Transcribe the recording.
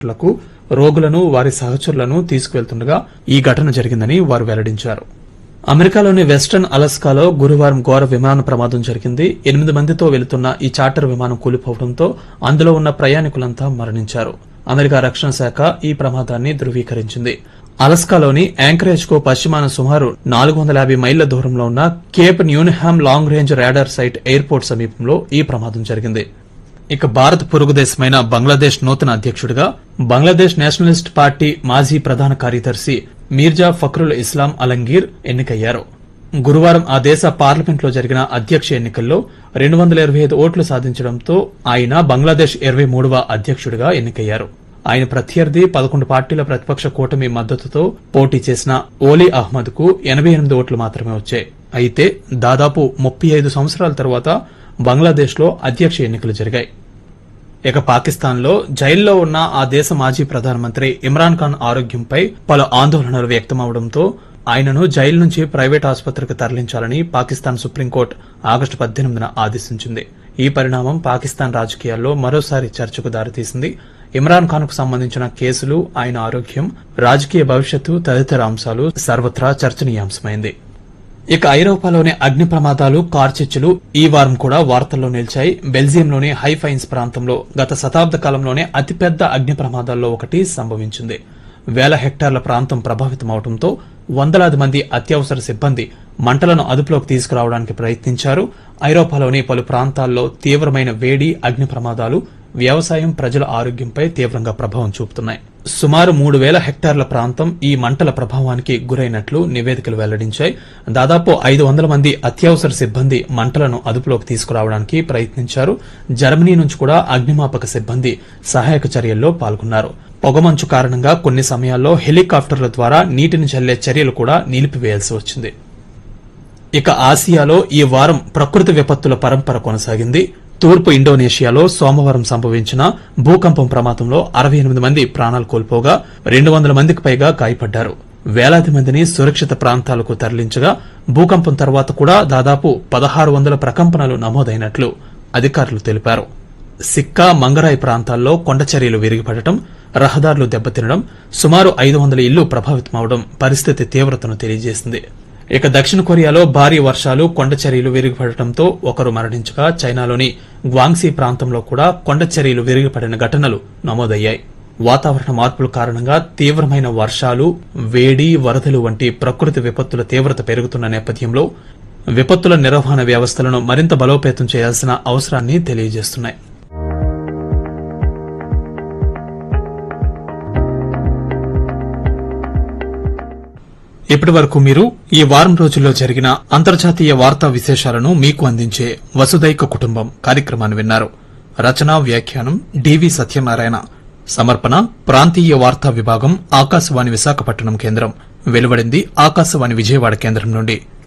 లకు రోగులను వారి సహచరులను తీసుకువెళ్తుండగా ఈ ఘటన జరిగిందని వారు వెల్లడించారు అమెరికాలోని వెస్టర్న్ అలస్కాలో గురువారం ఘోర విమాన ప్రమాదం జరిగింది ఎనిమిది మందితో వెళుతున్న ఈ చార్టర్ విమానం కూలిపోవడంతో అందులో ఉన్న ప్రయాణికులంతా మరణించారు అమెరికా రక్షణ శాఖ ఈ ప్రమాదాన్ని ధృవీకరించింది అలస్కాలోని యాంకరేజ్ కు పశ్చిమాన సుమారు నాలుగు వందల యాభై మైళ్ల దూరంలో ఉన్న Cape Newnham long range radar site airport సమీపంలో ఈ ప్రమాదం జరిగింది ఇక భారత్ పొరుగు దేశమైన బంగ్లాదేశ్ నూతన అధ్యక్షుడిగా బంగ్లాదేశ్ నేషనలిస్ట్ పార్టీ మాజీ ప్రధాన కార్యదర్శి మీర్జా ఫక్రుల్ ఇస్లాం అలంగీర్ ఎన్నికయ్యారు గురువారం ఆ దేశ పార్లమెంట్లో జరిగిన అధ్యక్ష ఎన్నికల్లో రెండు వందల ఇరవై ఐదు ఓట్లు సాధించడంతో ఆయన బంగ్లాదేశ్ ఇరవై మూడవ అధ్యక్షుడిగా ఎన్నికయ్యారు ఆయన ప్రత్యర్థి పదకొండు పార్టీల ప్రతిపక్ష కూటమి మద్దతుతో పోటీ చేసిన ఓలీ అహ్మద్ కు ఎనబై ఎనిమిది ఓట్లు మాత్రమే వచ్చాయి అయితే దాదాపు ముప్పై ఐదు సంవత్సరాల తర్వాత బంగ్లాదేశ్ లో అధ్యక్ష ఎన్నికలు జరిగాయి ఇక పాకిస్తాన్ లో జైల్లో ఉన్న ఆ దేశ మాజీ ప్రధానమంత్రి ఇమ్రాన్ ఖాన్ ఆరోగ్యంపై పలు ఆందోళనలు వ్యక్తమవడంతో ఆయనను జైలు నుంచి ప్రైవేట్ ఆసుపత్రికి తరలించాలని పాకిస్తాన్ సుప్రీంకోర్టు ఆగస్టు పద్దెనిమిదిన ఆదేశించింది ఈ పరిణామం పాకిస్తాన్ రాజకీయాల్లో మరోసారి చర్చకు దారితీసింది ఇమ్రాన్ ఖాన్ కు సంబంధించిన కేసులు ఆయన ఆరోగ్యం రాజకీయ భవిష్యత్తు తదితర అంశాలు సర్వత్రా చర్చనీయాంశమైంది ఇక ఐరోపాలోని అగ్ని ప్రమాదాలు కార్చిచ్చులు ఈ వారం కూడా వార్తల్లో నిలిచాయి బెల్జియంలోని హైఫైన్స్ ప్రాంతంలో గత శతాబ్ద కాలంలోనే అతిపెద్ద అగ్ని ప్రమాదాల్లో ఒకటి సంభవించింది వేల హెక్టార్ల ప్రాంతం ప్రభావితమవడంతో వందలాది మంది అత్యవసర సిబ్బంది మంటలను అదుపులోకి తీసుకురావడానికి ప్రయత్నించారు ఐరోపాలోని పలు ప్రాంతాల్లో తీవ్రమైన వేడి అగ్ని ప్రమాదాలు వ్యవసాయం ప్రజల ఆరోగ్యంపై తీవ్రంగా ప్రభావం చూపుతున్నాయి సుమారు మూడు వేల హెక్టార్ల ప్రాంతం ఈ మంటల ప్రభావానికి గురైనట్లు నివేదికలు వెల్లడించాయి దాదాపు ఐదు వందల మంది అత్యవసర సిబ్బంది మంటలను అదుపులోకి తీసుకురావడానికి ప్రయత్నించారు జర్మనీ నుంచి కూడా అగ్నిమాపక సిబ్బంది సహాయక చర్యల్లో పాల్గొన్నారు పొగమంచు కారణంగా కొన్ని సమయాల్లో హెలికాప్టర్ల ద్వారా నీటిని చల్లే చర్యలు కూడా నిలిపివేయాల్సి వచ్చింది ఇక ఆసియాలో ఈ వారం ప్రకృతి విపత్తుల పరంపర కొనసాగింది తూర్పు ఇండోనేషియాలో సోమవారం సంభవించిన భూకంపం ప్రమాదంలో అరవై ఎనిమిది మంది ప్రాణాలు కోల్పోగా రెండు వందల మందికి పైగా గాయపడ్డారు వేలాది మందిని సురక్షిత ప్రాంతాలకు తరలించగా భూకంపం తర్వాత కూడా దాదాపు పదహారు వందల ప్రకంపనలు నమోదైనట్లు అధికారులు తెలిపారు సిక్కా మంగరాయ్ ప్రాంతాల్లో కొండచర్యలు విరిగిపడటం రహదారులు దెబ్బతినడం సుమారు ఐదు వందల ఇళ్లు ప్రభావితమవడం పరిస్థితి తీవ్రతను తెలియజేసింది ఇక దక్షిణ కొరియాలో భారీ వర్షాలు కొండచర్యలు విరిగిపడటంతో ఒకరు మరణించగా చైనాలోని గ్వాంగ్సీ ప్రాంతంలో కూడా కొండచర్యలు విరిగిపడిన ఘటనలు నమోదయ్యాయి వాతావరణ మార్పుల కారణంగా తీవ్రమైన వర్షాలు వేడి వరదలు వంటి ప్రకృతి విపత్తుల తీవ్రత పెరుగుతున్న నేపథ్యంలో విపత్తుల నిర్వహణ వ్యవస్థలను మరింత బలోపేతం చేయాల్సిన అవసరాన్ని తెలియజేస్తున్నాయి ఇప్పటి వరకు మీరు ఈ వారం రోజుల్లో జరిగిన అంతర్జాతీయ వార్తా విశేషాలను మీకు అందించే వసుదైక కుటుంబం కార్యక్రమాన్ని విన్నారు రచనా వ్యాఖ్యానం డివి సత్యనారాయణ సమర్పణ ప్రాంతీయ వార్తా విభాగం ఆకాశవాణి విశాఖపట్నం కేంద్రం వెలువడింది ఆకాశవాణి విజయవాడ కేంద్రం నుండి